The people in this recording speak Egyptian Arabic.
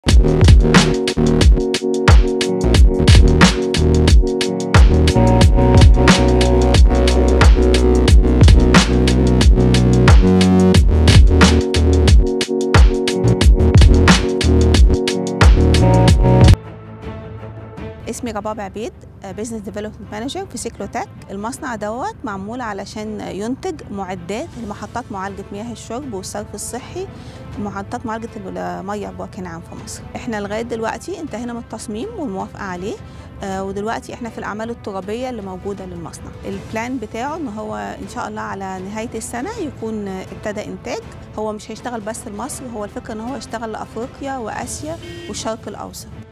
اسمي رباب عبيد بزنس ديفلوبمنت مانجر في سيكلوتك المصنع دوت معمول علشان ينتج معدات لمحطات معالجه مياه الشرب والصرف الصحي محطات معالجه المياه بوجه عام في مصر احنا لغايه دلوقتي انتهينا من التصميم والموافقه عليه آه ودلوقتي احنا في الاعمال الترابيه اللي موجوده للمصنع البلان بتاعه ان هو ان شاء الله على نهايه السنه يكون ابتدى انتاج هو مش هيشتغل بس لمصر هو الفكره ان هو يشتغل لافريقيا واسيا والشرق الاوسط